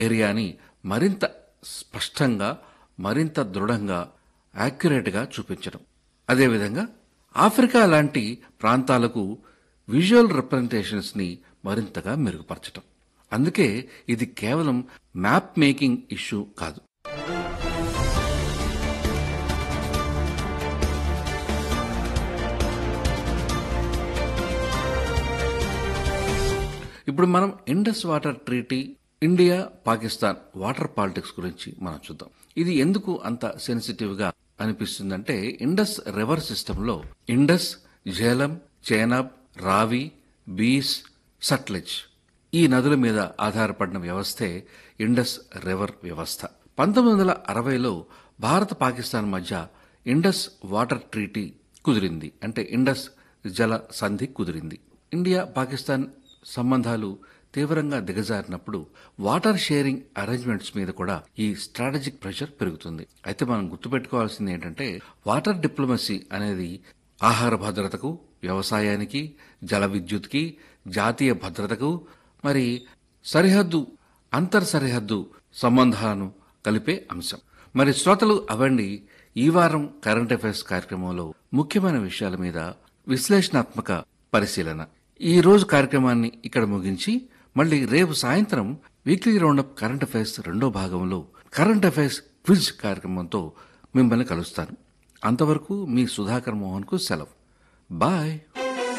ఏరియాని మరింత స్పష్టంగా మరింత దృఢంగా యాక్యురేట్గా చూపించడం అదేవిధంగా ఆఫ్రికా లాంటి ప్రాంతాలకు విజువల్ రిప్రజెంటేషన్స్ ని మరింతగా మెరుగుపరచడం అందుకే ఇది కేవలం మ్యాప్ మేకింగ్ ఇష్యూ కాదు ఇప్పుడు మనం Indus water treaty India Pakistan water politics గురించి మనం చూద్దాం ఇది ఎందుకు అంత సెన్సిటివ్ గా అనిపిస్తుందంటే ఇండస్ రివర్ సిస్టంలో ఇండస్ జేలం చేనాబ్ రావి బీస్ సట్లెజ్ ఈ నదుల మీద ఆధారపడిన వ్యవస్థే ఇండస్ రివర్ వ్యవస్థ పంతొమ్మిది వందల అరవైలో భారత్ పాకిస్తాన్ మధ్య ఇండస్ వాటర్ ట్రీటీ కుదిరింది అంటే ఇండస్ జల సంధి కుదిరింది ఇండియా పాకిస్తాన్ సంబంధాలు తీవ్రంగా దిగజారినప్పుడు వాటర్ షేరింగ్ అరేంజ్మెంట్స్ మీద కూడా ఈ స్ట్రాటజిక్ ప్రెషర్ పెరుగుతుంది అయితే మనం గుర్తుపెట్టుకోవాల్సింది ఏంటంటే వాటర్ డిప్లొమసీ అనేది ఆహార భద్రతకు వ్యవసాయానికి జల విద్యుత్కి జాతీయ భద్రతకు మరి సరిహద్దు అంతర్ సరిహద్దు సంబంధాలను కలిపే అంశం మరి శ్రోతలు అవండి ఈ వారం కరెంట్ అఫైర్స్ కార్యక్రమంలో ముఖ్యమైన విషయాల మీద విశ్లేషణాత్మక పరిశీలన ఈ రోజు కార్యక్రమాన్ని ఇక్కడ ముగించి మళ్ళీ రేపు సాయంత్రం వీక్లీ రౌండప్ కరెంట్ అఫైర్స్ రెండో భాగంలో కరెంట్ అఫైర్స్ క్విజ్ కార్యక్రమంతో మిమ్మల్ని కలుస్తాను అంతవరకు మీ సుధాకర్ మోహన్ కు సెలవు బాయ్